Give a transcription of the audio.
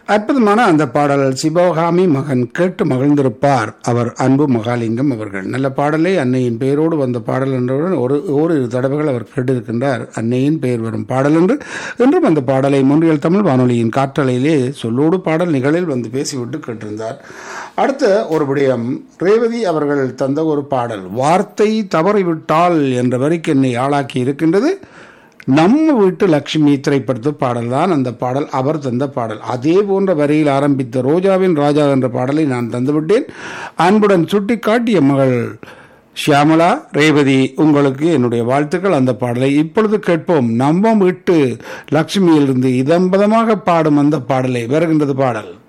அற்புதமான அந்த பாடல் சிவகாமி மகன் கேட்டு மகிழ்ந்திருப்பார் அவர் அன்பு மகாலிங்கம் அவர்கள் நல்ல பாடலை அன்னையின் பெயரோடு வந்த பாடல் என்றவுடன் ஒரு ஓரிரு தடவைகள் அவர் கேட்டிருக்கின்றார் அன்னையின் பெயர் வரும் பாடல் என்று இன்றும் அந்த பாடலை முன்றியல் தமிழ் வானொலியின் காற்றலையிலே சொல்லோடு பாடல் நிகழில் வந்து பேசிவிட்டு கேட்டிருந்தார் அடுத்த ஒரு விடயம் ரேவதி அவர்கள் தந்த ஒரு பாடல் வார்த்தை தவறிவிட்டால் என்ற வரிக்கு என்னை ஆளாக்கி இருக்கின்றது நம்ம வீட்டு லட்சுமி திரைப்படத்து பாடல் தான் அந்த பாடல் அவர் தந்த பாடல் அதே போன்ற வரியில் ஆரம்பித்த ரோஜாவின் ராஜா என்ற பாடலை நான் தந்துவிட்டேன் அன்புடன் சுட்டி காட்டிய மகள் ஷியாமலா ரேவதி உங்களுக்கு என்னுடைய வாழ்த்துக்கள் அந்த பாடலை இப்பொழுது கேட்போம் நம்ம வீட்டு லட்சுமியிலிருந்து இதம்பதமாக பாடும் அந்த பாடலை வருகின்றது பாடல்